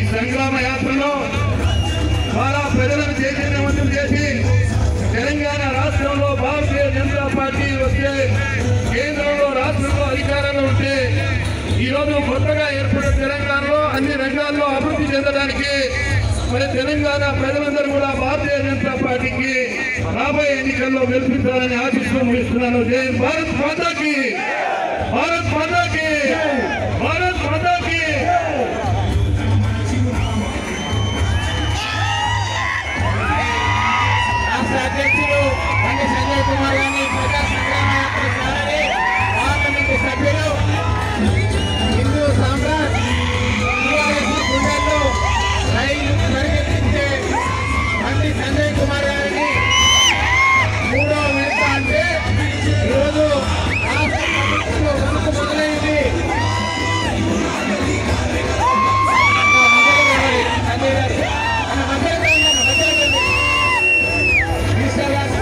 సంగ్రామ యాత్రలో చాలా ప్రజలను చైతన్యవంతం చేసి తెలంగాణ రాష్ట్రంలో భారతీయ జనతా పార్టీ వస్తే కేంద్రంలో రాష్ట్రంలో అధికారంలో ఉంటే ఈరోజు కొత్తగా ఏర్పడిన తెలంగాణలో అన్ని రంగాల్లో అభివృద్ధి చెందడానికి మరి తెలంగాణ ప్రజలందరూ కూడా భారతీయ జనతా పార్టీకి రాబోయే ఎన్నికల్లో గెలిపించాలని ఆశిస్తూ ముగిస్తున్నాను జై భారత్ మాతాకి భారత్ మాతాకి భారత్ మాతాకి రాష్ట్ర అధ్యక్షులు బండి సంజయ్ కుమార్ గారిని ప్రజా సంగ్రామ యాత్ర సారథి పార్లమెంటు సభ్యులు హిందూ సామ్రాట్ టీఆర్ఎస్ గుండెల్లో రైలు పరిగెత్తించే బండి సంజయ్ కుమార్ గారిని మూడో విడత అంటే ఈరోజు రాష్ట్ర ప్రభుత్వంలో వణుకు మొదలైంది సంజయ్ గారు మన మధ్యలో రండి, మన మధ్యలో రండి. మినిస్టర్ గారు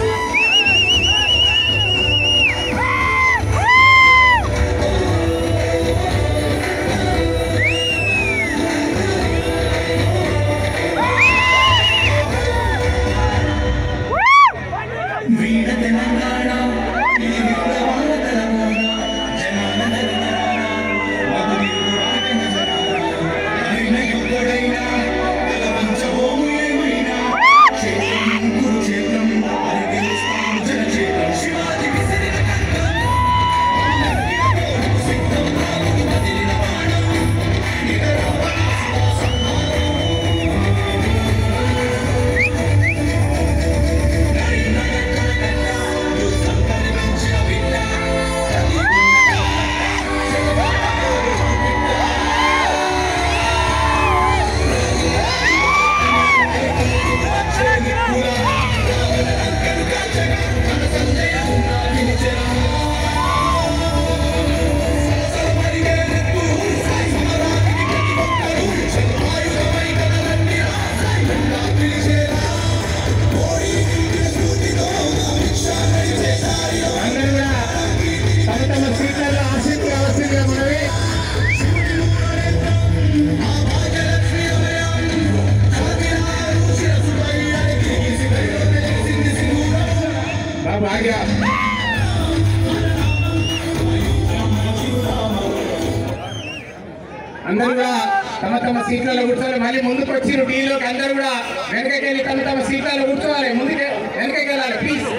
వీడ తెలంగాణ ఇది విప్లవాల తెలంగాణ జనాల తెలంగాణ మధురియుడు రాటన జనాల అయిన ఎప్పుడైనా తల వంచబోము ఏమైనా క్షేత్రం కురుక్షేత్రం అది గెలుస్తాం జనక్షేత్రం శివాజీ విసిరిన ఖడ్గం. సిద్ధం రాముడు కదిలిన బాణం. నిడరవ్వ అందరూ కూడా తమ తమ సీట్లలో ఆసక్తి కావాల్సిందిగా మనవి బాబు ఆగా అందరూ కూడా తమ తమ సీట్లలో కూర్చోవాలి మళ్ళీ ముందుకు వచ్చి టీలోకి అందరూ కూడా వెనకకి వెళ్ళి తమ తమ సీట్లలో కూర్చోవాలి ముందుకు వెనకకి వెళ్ళాలి ప్లీజ్